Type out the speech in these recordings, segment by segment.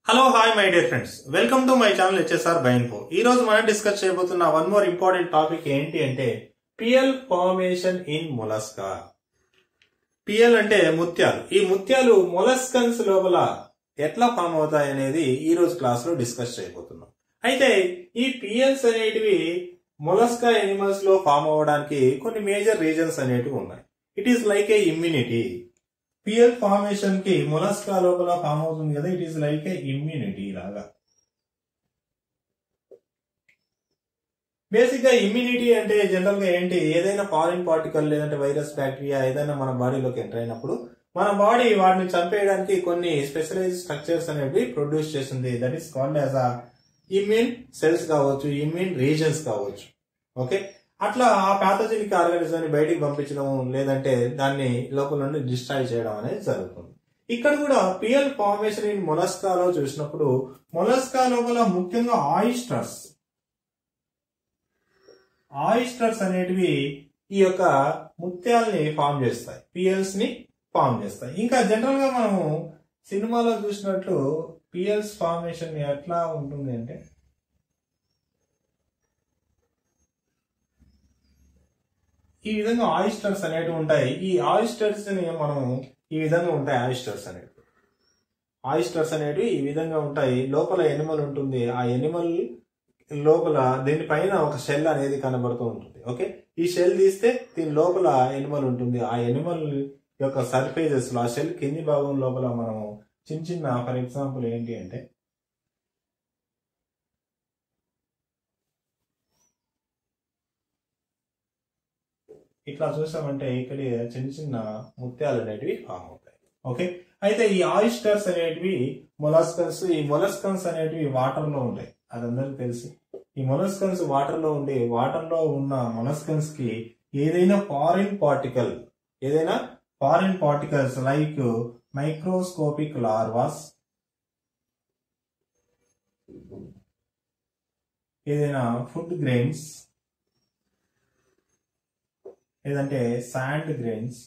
hello hi my dear friends welcome to my channel HSR బైన్ఫో ఈ రోజు మనం డిస్కస్ చేయబోతున్న వన్ మోర్ ఇంపార్టెంట్ టాపిక్ ఏంటి అంటే pearl formation in Mollusca pearl అంటే ముత్యాలు ఈ ముత్యాలు మొలస్కన్స్ లోపల ఎట్లా ఫామ్ అవుతాయి అనేది ఈ రోజు క్లాస్ లో డిస్కస్ చేయబోతున్నాం అయితే ఈ పిఎల్స్ అనేటివి మొలస్కా ఎనిమల్స్ లో ఫామ్ అవ్వడానికి కొన్ని మేజర్ రీజన్స్ అనేటివి ఉన్నాయి it is like a immunity pearl formation కి మొలస్కా లోపల ఫామ్ అవుతుంది కదా it is like a immunity లాగా బేసిక్ గా ఇమ్యూనిటీ అంటే జనరల్ గా ఏంటి ఏదైనా ఫారిన్ పార్టికల్ లేదంటే వైరస్ బ్యాక్టీరియా ఏదైనా మన బాడీలోకి ఎంటర్ అయినప్పుడు మన బాడీ వాటిని చంపేయడానికి కొన్ని స్పెషలైజ్ స్ట్రక్చర్స్ అనేవి ప్రొడ్యూస్ చేస్తుంది that is called as a immune cells కావచ్చు ఇమ్యూన్ రీజన్స్ కావచ్చు ఓకే అట్లా ఆ ప్యాథోజెనిక్ ఆర్గానిజం ని బయటికి పంపించడం లేదంటే దాన్ని లోపల నుండి డిస్ట్రాయ్ చేయడం అనేది జరుగుతుంది ఇక్కడ కూడా పిఎల్ ఫార్మేషన్ ఇన్ మొలస్కాలో చూసినప్పుడు మొలస్కా లోపల ముఖ్యంగా ఆయిస్టర్స్ ఆయిస్టర్స్ అనేటివి ఈ యొక్క ముత్యాల్ని ఫామ్ చేస్తాయి పిఎల్స్ ని ఫామ్ చేస్తాయి ఇంకా జనరల్ గా మనము సినిమాలో చూసినట్లు పిఎల్స్ ఫార్మేషన్ ఎట్లా ఉంటుంది అంటే ఈ విధంగా ఆయిస్టర్స్ అనేటివి ఉంటాయి ఈ ఆయిస్టర్స్ ని మనం ఈ విధంగా ఉంటాయి ఆయిస్టర్స్ అనేవి ఆయిస్టర్స్ అనేటివి ఈ విధంగా ఉంటాయి లోపల ఎనిమల్ ఉంటుంది ఆ ఎనిమల్ లోపల దీనిపైన ఒక షెల్ అనేది కనబడుతూ ఉంటుంది ఓకే ఈ షెల్ తీస్తే దీని లోపల ఎనిమల్ ఉంటుంది ఆ ఎనిమల్ యొక్క సర్ఫేజెస్ లో ఆ షెల్ కింది భాగం లోపల మనము చిన్న చిన్న ఫర్ ఎగ్జాంపుల్ ఏంటి అంటే ఇట్లా చూసామంటే ఇక్కడ చిన్న చిన్న ముత్యాలు అనేటివి ఫామ్ అవుతాయి ఓకే అయితే ఈ ఆయిస్టర్స్ అనేటివి మొలస్కన్స్ ఈ మొలస్కన్స్ అనేటివి వాటర్ లో ఉంటాయి అది అందరికి తెలుసు ఈ మొలస్కన్స్ వాటర్ లో ఉండి వాటర్ లో ఉన్న మొలస్కన్స్ కి ఏదైనా ఫారిన్ పార్టికల్ ఏదైనా foreign particles like microscopic larvas ఏదైనా ఫుడ్ గ్రెయిన్స్ లేదంటే శాండ్ గ్రెయిన్స్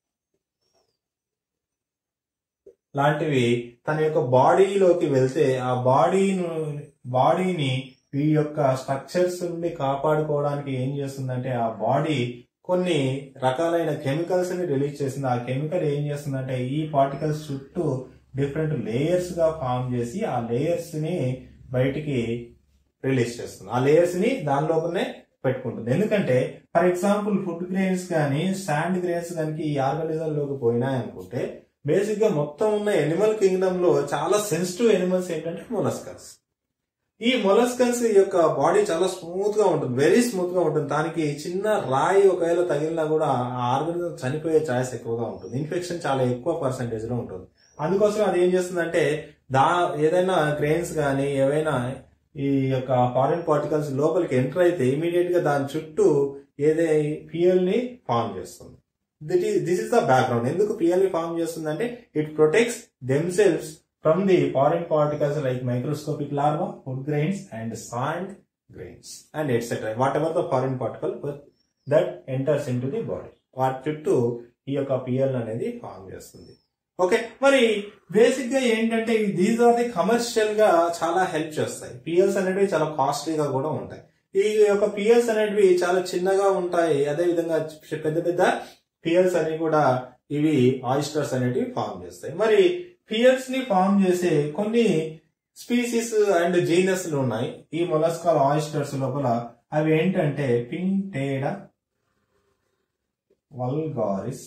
లాంటివి తన యొక్క బాడీలోకి వెళ్తే ఆ బాడీను బాడీని ఈ యొక్క స్ట్రక్చర్స్ నుండి కాపాడుకోవడానికి ఏం చేస్తుందంటే ఆ బాడీ కొన్ని రకాలైన కెమికల్స్ ని రిలీజ్ చేస్తుంది ఆ కెమికల్ ఏం చేస్తుందంటే ఈ పార్టికల్స్ చుట్టూ డిఫరెంట్ లేయర్స్ గా ఫామ్ చేసి ఆ లేయర్స్ ని బయటికి రిలీజ్ చేస్తుంది ఆ లేయర్స్ ని దాని లోపలనే పెట్టుకుంటుంది ఎందుకంటే ఫర్ ఎగ్జాంపుల్ ఫుడ్ గ్రెయిన్స్ కానీ శాండ్ గ్రెయిన్స్ కనుక ఈ ఆర్గానిజం లోకి పోయినాయనుకుంటే బేసిక్ గా మొత్తం ఉన్న ఎనిమల్ కింగ్డమ్ లో చాలా సెన్సిటివ్ ఎనిమల్స్ ఏంటంటే మొలస్కన్స్ ఈ మొలస్కన్స్ యొక్క బాడీ చాలా స్మూత్ గా ఉంటుంది వెరీ స్మూత్ గా ఉంటుంది దానికి చిన్న రాయి ఒకవేళ తగిలినా కూడా ఆ ఆర్గానిజం చనిపోయే ఛాయిస్ ఎక్కువగా ఉంటుంది ఇన్ఫెక్షన్ చాలా ఎక్కువ పర్సంటేజ్ లో ఉంటుంది అందుకోసం అది ఏం చేస్తుందంటే దా ఏదైనా గ్రెయిన్స్ కానీ ఏవైనా ఈ యొక్క ఫారిన్ పార్టికల్స్ లోపలికి ఎంటర్ అయితే ఇమీడియట్ గా దాని చుట్టూ ఏదే పిఎల్ ని ఫామ్ చేస్తుంది దిస్ ఇస్ ద బ్యాక్గ్రౌండ్ ఎందుకు పిఎల్ ని ఫామ్ చేస్తుంది అంటే it protects themselves from the foreign particles like microscopic larva food grains and sand grains and etcetera whatever the foreign particle that enters into the body వాటి చుట్టూ ఈ యొక్క PL అనేది form చేస్తుంది okay మరి basic గా ఏంటంటే these are the commercial గా చాలా హెల్ప్ చేస్తాయి పిఎల్స్ అనేవి చాలా కాస్ట్లీగా కూడా ఉంటాయి ఈ యొక్క పిఎల్స్ అనేటివి చాలా చిన్నగా ఉంటాయి అదే విధంగా పెద్ద పెద్ద పిఎల్స్ అనేవి కూడా ఇవి ఆయిస్టర్స్ అనేటివి ఫామ్ చేస్తాయి మరి పిఎల్స్ ని ఫామ్ చేసే కొన్ని స్పీసీస్ అండ్ జీనస్ ఉన్నాయి ఈ మొలస్కాల్ ఆయిస్టర్స్ లోపల అవి ఏంటంటే పింటేడా వల్గారిస్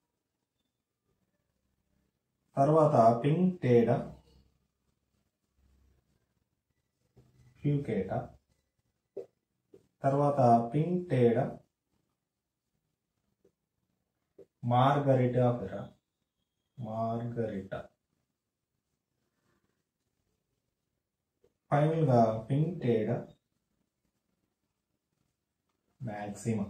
తర్వాత పింక్ టేడా ఫ్యూకేటా తర్వాత Pinctada margaritifera margarita final గా పింక్ టేడా మ్యాక్సిమా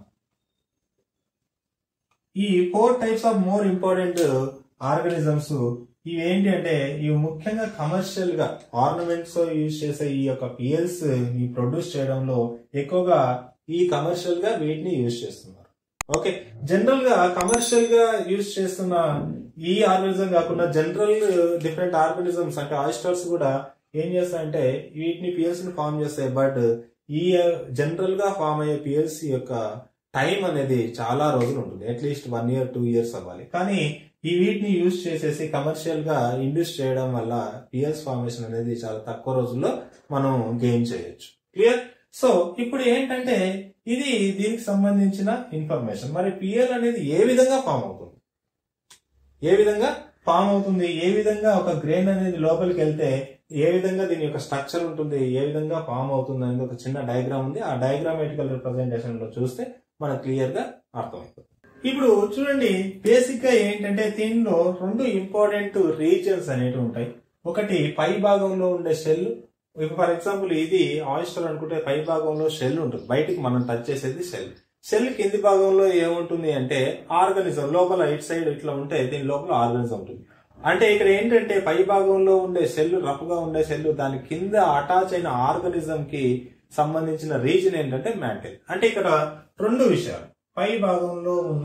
ఈ four types of more important organisms ఇవి ఏంటి అంటే ఇవి ముఖ్యంగా కమర్షియల్ గా ఆర్నమెంట్స్ యూజ్ చేసే ఈ యొక్క పిఎల్స్ ని ప్రొడ్యూస్ చేయడంలో ఎక్కువగా ఈ కమర్షియల్ గా వీటిని యూజ్ చేస్తున్నారు ఓకే జనరల్ గా కమర్షియల్ గా యూజ్ చేస్తున్న ఈ ఆర్గానిజం కాకుండా జనరల్ డిఫరెంట్ ఆర్గానిజమ్స్ అంటే ఆయిస్టర్స్ కూడా ఏం చేస్తాయంటే వీటిని పిఎల్సీ ని ఫామ్ చేస్తాయి బట్ ఈ జనరల్ గా ఫామ్ అయ్యే పిఎల్సీ యొక్క టైం అనేది చాలా రోజులు ఉంటుంది at least one year two years అవ్వాలి కానీ ఈ వీటిని యూజ్ చేసేసి కమర్షియల్ గా ఇండ్యూస్ చేయడం వల్ల పిఎల్స్ ఫార్మేషన్ అనేది చాలా తక్కువ రోజుల్లో మనం గెయిన్ చేయొచ్చు క్లియర్ సో ఇప్పుడు ఏంటంటే ఇది దీనికి సంబంధించిన ఇన్ఫర్మేషన్ మరి పిఎల్ అనేది ఏ విధంగా ఫామ్ అవుతుంది ఏ విధంగా ఫామ్ అవుతుంది ఏ విధంగా ఒక గ్రెయిన్ అనేది లోపలికి వెళ్తే ఏ విధంగా దీని యొక్క స్ట్రక్చర్ ఉంటుంది ఏ విధంగా ఫామ్ అవుతుంది అనేది ఒక చిన్న డయాగ్రామ్ ఉంది ఆ డయాగ్రామేటికల్ రిప్రజెంటేషన్ లో చూస్తే మనకు క్లియర్ గా అర్థమవుతుంది ఇప్పుడు చూడండి బేసిక్ గా ఏంటంటే దీనిలో రెండు ఇంపార్టెంట్ రీజన్స్ అనేవి ఉంటాయి ఒకటి పై భాగంలో ఉండే సెల్ ఫర్ ఎగ్జాంపుల్ ఇది ఆయిస్టర్ అనుకుంటే పై భాగంలో షెల్ ఉంటుంది బయటికి మనం టచ్ చేసేది షెల్ షెల్ కింది భాగంలో ఏముంటుంది అంటే ఆర్గానిజం లోపల ఇట్ సైడ్ ఇట్లా ఉంటే దీని లోపల ఆర్గానిజం ఉంటుంది అంటే ఇక్కడ ఏంటంటే పై భాగంలో ఉండే సెల్ రఫ్ గా ఉండే సెల్ దాని కింద అటాచ్ అయిన ఆర్గానిజం కి సంబంధించిన రీజన్ ఏంటంటే మ్యాంటిల్ అంటే ఇక్కడ రెండు విషయాలు పై భాగంలో ఉన్న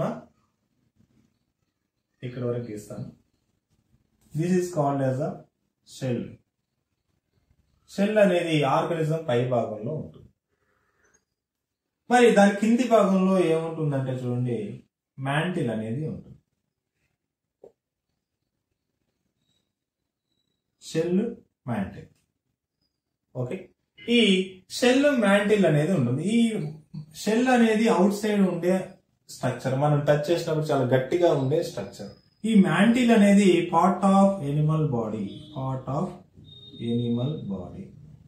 ఇక్కడ వరకు గీస్తాను this is called as a shell shell అనేది ఆర్గానిజం పై భాగంలో ఉంటుంది మరి దాని కింది భాగంలో ఏముంటుందంటే చూడండి మ్యాంటిల్ అనేది ఉంటుంది షెల్ మ్యాంటిల్ ఓకే ఈ షెల్ మ్యాంటిల్ అనేది ఉంటుంది ఈ షెల్ అనేది అవుట్ సైడ్ ఉండే స్ట్రక్చర్ మనం టచ్ చేసినప్పుడు చాలా గట్టిగా ఉండే స్ట్రక్చర్ ఈ మ్యాంటిల్ అనేది part of animal body part of animal body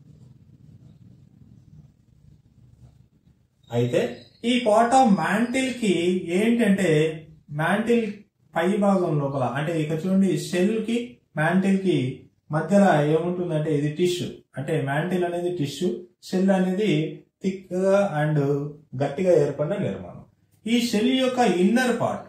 అయితే ఈ పార్ట్ ఆఫ్ మ్యాంటిల్ కి ఏంటంటే మ్యాంటిల్ పై భాగం లోపల అంటే ఇక్కడ చూడండి షెల్ కి మ్యాంటిల్ కి మధ్యలో ఏముంటుందంటే ఇది టిష్యూ అంటే మ్యాంటిల్ అనేది టిష్యూ షెల్ అనేది థిక్ గా అండ్ గట్టిగా ఏర్పడిన నిర్మాణం ఈ షెల్ యొక్క ఇన్నర్ పార్ట్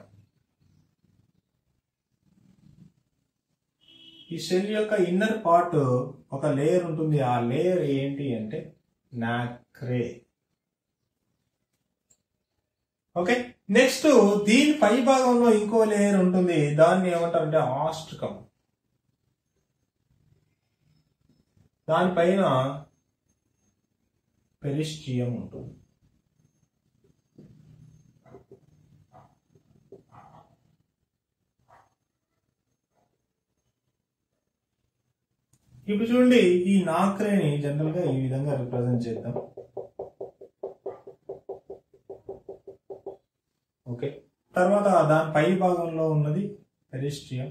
ఈ షెల్ యొక్క ఇన్నర్ పార్ట్ ఒక లేయర్ ఉంటుంది ఆ లేయర్ ఏంటి అంటే నాక్రే ఓకే నెక్స్ట్ దీని పై భాగంలో ఇంకో లేయర్ ఉంటుంది దాన్ని ఏమంటారంటే ఆస్ట్రికం దానిపైన పెరిస్టియం ఉంటుంది ఇప్పుడు చూడండి ఈ నాక్రేని జనరల్ గా ఈ విధంగా రిప్రజెంట్ చేద్దాం ఓకే తర్వాత దాని పై భాగంలో ఉన్నది పెరిస్ట్రియం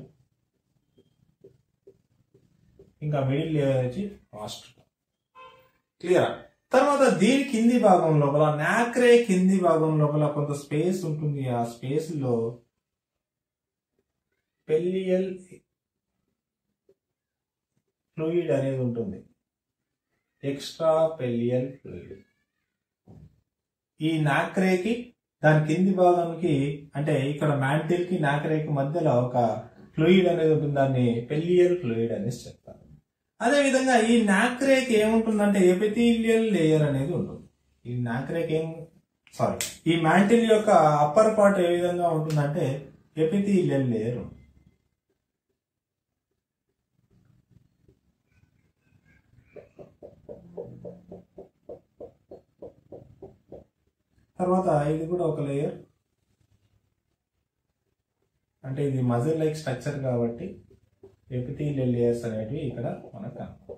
ఇంకా మిడిల్ లేయర్ వచ్చి ఆస్ట్రియం క్లియర్ తర్వాత దీని కింది భాగం లోపల నాక్రే కింది భాగం లోపల కొంత స్పేస్ ఉంటుంది ఆ స్పేస్ లో పెల్లియల్ ఫ్లూయిడ్ అనేది ఉంటుంది ఎక్స్ట్రా పెల్లియల్ ఫ్లూయిడ్ ఈ నాక్రేకి దాని కింది భాగానికి అంటే ఇక్కడ మ్యాంటిల్ కి నాక్రేకి మధ్యలో ఒక ఫ్లూయిడ్ అనేది ఉంటుంది దాన్ని పెల్లియల్ ఫ్లూయిడ్ అనేసి చెప్తారు అదే విధంగా ఈ నాక్రేక్ ఏముంటుందంటే ఎపిథీలియల్ లేయర్ అనేది ఉంటుంది ఈ నాక్రేక్ ఏం సారీ ఈ మ్యాంటిల్ యొక్క అప్పర్ పార్ట్ ఏ విధంగా ఉంటుందంటే ఎపిథీలియల్ లేయర్ ఉంటుంది తర్వాత ఇది కూడా ఒక లేయర్ అంటే ఇది మజిల్ లైక్ స్ట్రక్చర్ కాబట్టి ఎపిథీలియల్ లేయర్స్ అనేటివి ఇక్కడ మనకు కనపడతాయి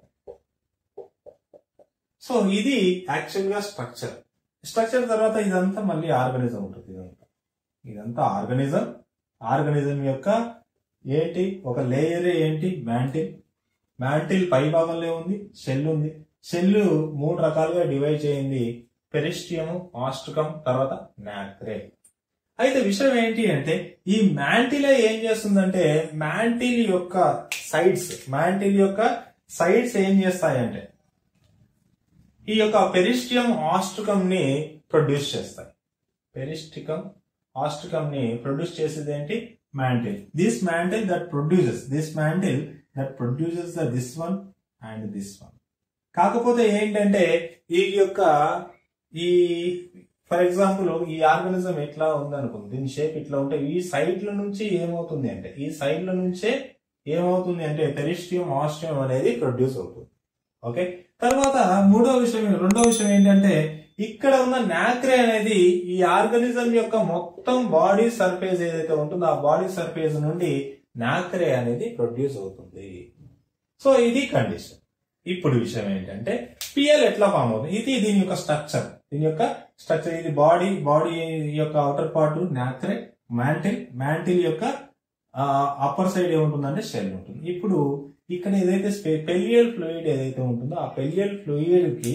సో ఇది యాక్చువల్ గా స్ట్రక్చర్ స్ట్రక్చర్ తర్వాత ఇదంతా మళ్ళీ ఆర్గనిజం ఉంటుంది ఇదంతా ఇదంతా ఆర్గనిజం ఆర్గనిజం యొక్క ఏంటి ఒక లేయర్ ఏంటి మ్యాంటిల్ మ్యాంటిల్ పై భాగంలో ఉంది షెల్ ఉంది షెల్ మూడు రకాలుగా డివైడ్ చేయింది పెరిస్టియము ఆస్ట్రికం తర్వాత నాక్రే అయితే విషయం ఏంటి అంటే ఈ మ్యాంటిల్ ఏం చేస్తుందంటే మ్యాంటిల్ యొక్క సైడ్స్ మ్యాంటిల్ యొక్క సైడ్స్ ఏం చేస్తాయంటే ఈ యొక్క పెరిస్టియం ఆస్ట్రికం ని ప్రొడ్యూస్ చేస్తాయి పెరిస్టికం ఆస్ట్రికం ని ప్రొడ్యూస్ చేసేది ఏంటి mantle this mantle that produces this mantle that produces the this one and this one కాకపోతే ఏంటంటే ఈ యొక్క ఈ ఫర్ ఎగ్జాంపుల్ ఈ ఆర్గానిజం ఎట్లా ఉంది అనుకుంది దీని షేప్ ఇట్లా ఉంటే ఈ సైడ్ల నుంచి ఏమవుతుంది అంటే ఈ సైడ్ల నుంచే ఏమవుతుంది అంటే పెరిస్టియం ఆస్ట్రియం అనేది ప్రొడ్యూస్ అవుతుంది ఓకే తర్వాత మూడో విషయం రెండో విషయం ఏంటంటే ఇక్కడ ఉన్న నాక్రే అనేది ఈ ఆర్గానిజం యొక్క మొత్తం బాడీ సర్ఫేస్ ఏదైతే ఉంటుందో ఆ బాడీ సర్ఫేస్ నుండి నాక్రే అనేది ప్రొడ్యూస్ అవుతుంది సో ఇది కండిషన్ ఇప్పుడు విషయం ఏంటంటే పిఎల్ ఎట్లా ఫామ్ అవుతుంది ఇది దీని యొక్క స్ట్రక్చర్ దీని యొక్క స్ట్రక్చర్ ఇది బాడీ బాడీ యొక్క outer part nacre mantle mantle యొక్క అప్పర్ సైడ్ ఏముంటుందంటే షెల్ ఉంటుంది ఇప్పుడు ఇక్కడ ఏదైతే పెలియల్ ఫ్లూయిడ్ ఏదైతే ఉంటుందో ఆ పెలియల్ ఫ్లూయిడ్ కి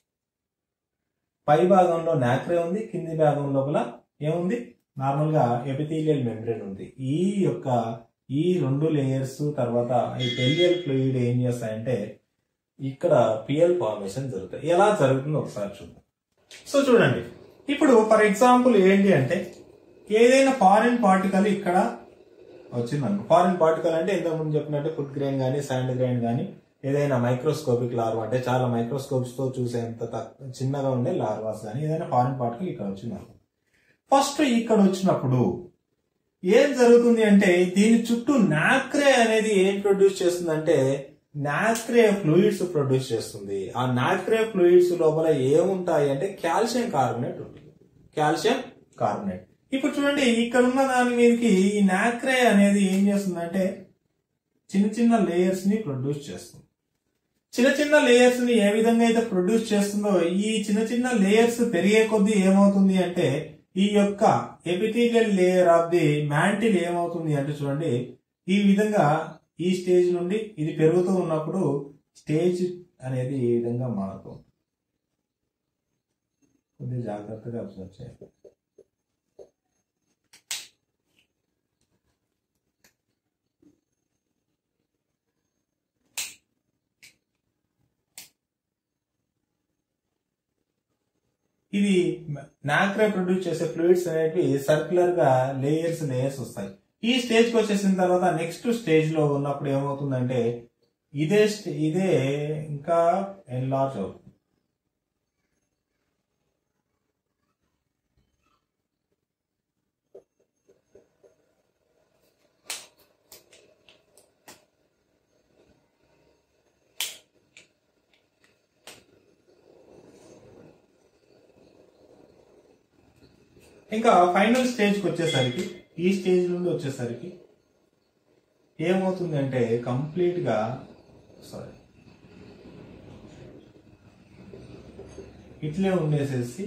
పై భాగంలో నాక్రే ఉంది కింది భాగం లోపల ఏముంది నార్మల్ గా ఎపిథీలియల్ మెంబ్రేన్ ఉంది ఈ యొక్క ఈ రెండు లేయర్స్ తర్వాత ఈ పెలియల్ ఫ్లూయిడ్ ఏం చేస్తాయంటే ఇక్కడ పిఎల్ ఫార్మేషన్ జరుగుతాయి ఎలా జరుగుతుందో ఒకసారి చూద్దాం సో చూడండి ఇప్పుడు ఫర్ ఎగ్జాంపుల్ ఏంటి అంటే ఏదైనా ఫారిన్ పార్టికల్ ఇక్కడ వచ్చిందనుకో ఫారిన్ పార్టికల్ అంటే ఇంతకుముందు చెప్పినట్టు ఫుడ్ గ్రెయిన్ కానీ శాండ్ గ్రెయిన్ కానీ ఏదైనా మైక్రోస్కోపిక్ లార్వా అంటే చాలా మైక్రోస్కోప్స్ తో చూసేంత తక్కువ- చిన్నగా ఉండే లార్వాస్ కానీ ఏదైనా ఫారిన్ పార్టికల్ ఇక్కడ వచ్చిందనుకో ఫస్ట్ ఇక్కడ వచ్చినప్పుడు ఏం జరుగుతుంది అంటే దీని చుట్టూ నాక్రే అనేది ఏం ప్రొడ్యూస్ చేస్తుందంటే నాక్రే ఫ్లూయిడ్స్ ప్రొడ్యూస్ చేస్తుంది ఆ నాక్రే ఫ్లూయిడ్స్ లోపల ఏముంటాయి అంటే కాల్షియం కార్బోనేట్ ఉంటుంది కాల్షియం కార్బోనేట్ ఇప్పుడు చూడండి ఇక్కడ ఉన్న దాని మీదకి ఈ నాక్రే అనేది ఏం చేస్తుందంటే చిన్న చిన్న లేయర్స్ ని ప్రొడ్యూస్ చేస్తుంది చిన్న చిన్న లేయర్స్ ని ఏ విధంగా అయితే ప్రొడ్యూస్ చేస్తుందో ఈ చిన్న చిన్న లేయర్స్ పెరిగే కొద్దీ ఏమవుతుంది అంటే ఈ యొక్క epithelial layer of the mantle ఏమవుతుంది అంటే చూడండి ఈ విధంగా ఈ స్టేజ్ నుండి ఇది పెరుగుతూ ఉన్నప్పుడు స్టేజ్ అనేది ఈ విధంగా మారుతుంది కొద్దిగా జాగ్రత్తగా అబ్జర్వ్ చేయాలి ఇది నాక్రే ప్రొడ్యూస్ చేసే ఫ్లూయిడ్స్ అనేవి సర్క్యులర్ గా లేయర్స్ లేయర్స్ వస్తాయి ఈ స్టేజ్ కి వచ్చేసిన తర్వాత నెక్స్ట్ స్టేజ్ లో ఉన్నప్పుడు ఏమవుతుందంటే ఇదే స్ట్- ఇదే ఇంకా ఎన్లార్జ్ అవుతుంది ఇంకా ఫైనల్ స్టేజ్ కి వచ్చేసరికి ఈ స్టేజ్ నుండి వచ్చేసరికి ఏమవుతుంది అంటే కంప్లీట్ గా సారీ ఇట్లే ఉండేసేసి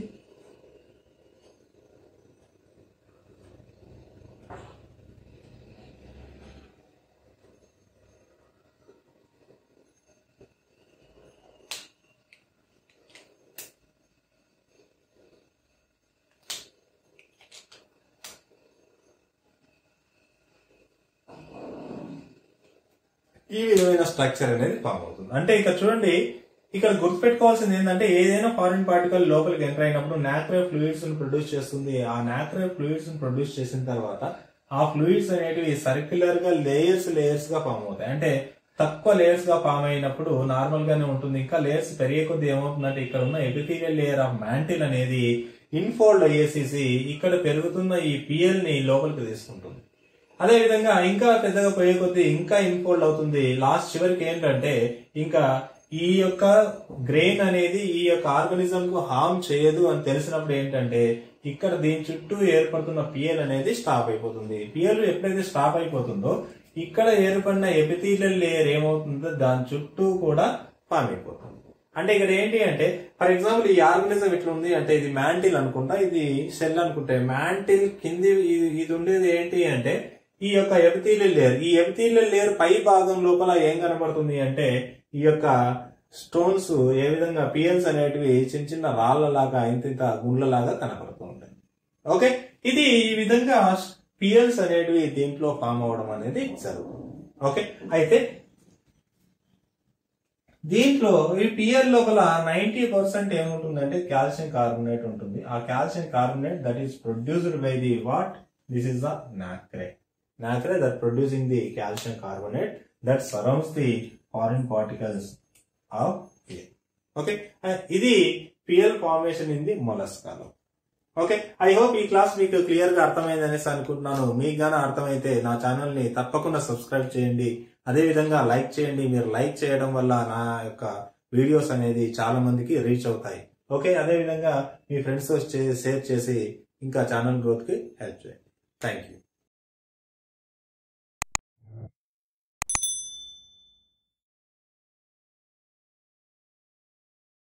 ఈ విధమైన స్ట్రక్చర్ అనేది ఫామ్ అవుతుంది అంటే ఇక్కడ చూడండి ఇక్కడ గుర్తుపెట్టుకోవాల్సింది ఏంటంటే ఏదైనా ఫారిన్ పార్టికల్ లోపలికి ఎంటర్ అయినప్పుడు నాక్రే ఫ్లూయిడ్స్ ని ప్రొడ్యూస్ చేస్తుంది ఆ నాక్రే ఫ్లూయిడ్స్ ని ప్రొడ్యూస్ చేసిన తర్వాత ఆ ఫ్లూయిడ్స్ అనేటివి సర్క్యులర్ గా లేయర్స్ లేయర్స్ గా ఫామ్ అవుతాయి అంటే తక్కువ లేయర్స్ గా ఫామ్ అయినప్పుడు నార్మల్ గానే ఉంటుంది ఇంకా లేయర్స్ పెరిగే కొద్ది ఏమవుతుందంటే ఇక్కడ ఉన్న ఎపిథీరియల్ లేయర్ ఆఫ్ మ్యాంటిల్ అనేది ఇన్ఫోల్డ్ అయ్యేసేసి ఇక్కడ పెరుగుతున్న ఈ పిఎల్ ని లోపలికి తీసుకుంటుంది అదే విధంగా ఇంకా పెద్దగా పోయే కొద్దీ ఇంకా ఇన్ఫోల్డ్ అవుతుంది లాస్ట్ చివరికి ఏంటంటే ఇంకా ఈ యొక్క గ్రెయిన్ అనేది ఈ యొక్క ఆర్గనిజం కు హార్మ్ చేయదు అని తెలిసినప్పుడు ఏంటంటే ఇక్కడ దీని చుట్టూ ఏర్పడుతున్న పిఎల్ అనేది స్టాప్ అయిపోతుంది పిఎల్ ఎప్పుడైతే స్టాప్ అయిపోతుందో ఇక్కడ ఏర్పడిన ఎపిథీలియల్ లేయర్ ఏమవుతుందో దాని చుట్టూ కూడా ఫామ్ అయిపోతుంది అంటే ఇక్కడ ఏంటి అంటే ఫర్ ఎగ్జాంపుల్ ఈ ఆర్గనిజం ఇట్లా ఉంది అంటే ఇది మ్యాంటిల్ అనుకుంటా ఇది సెల్ అనుకుంటే మ్యాంటిల్ కింది ఇది- ఇది ఉండేది ఏంటి అంటే ఈ యొక్క ఎపిథీలియల్ లేయర్ ఈ ఎపిథీలియల్ లేయర్ పై భాగం లోపల ఏం కనబడుతుంది అంటే ఈ యొక్క స్టోన్స్ ఏ విధంగా పిఎల్స్ అనేటివి చిన్న చిన్న రాళ్లలాగా ఇంత ఇంత గుండ్లలాగా కనబడుతూ ఉంటాయి ఓకే ఇది ఈ విధంగా పిఎల్స్ అనేటివి దీంట్లో ఫామ్ అవడం అనేది జరుగుతుంది ఓకే అయితే దీంట్లో ఈ పిఎల్ లోపల నైన్టీ పర్సెంట్ ఏముంటుందంటే కాల్షియం కార్బోనేట్ ఉంటుంది ఆ calcium carbonate that is produced by the what this is the nacre nacre that producing the calcium carbonate that surrounds the foreign particles of pearl okay ఇది pearl formation in the మొలస్కాలో okay I hope ఈ class మీకు clear గా అర్థమైంది అనేసి అనుకుంటున్నాను మీకు గాన అర్థమైతే నా ఛానల్ ని తప్పకుండా సబ్స్క్రైబ్ చేయండి అదే విధంగా లైక్ చేయండి మీరు లైక్ చేయడం వల్ల నా యొక్క వీడియోస్ అనేది చాలా మందికి రీచ్ అవుతాయి ఓకే అదే విధంగా మీ ఫ్రెండ్స్ తో షేర్ చేసి ఇంకా ఛానల్ గ్రోత్ కి హెల్ప్ చేయండి థ్యాంక్ యూ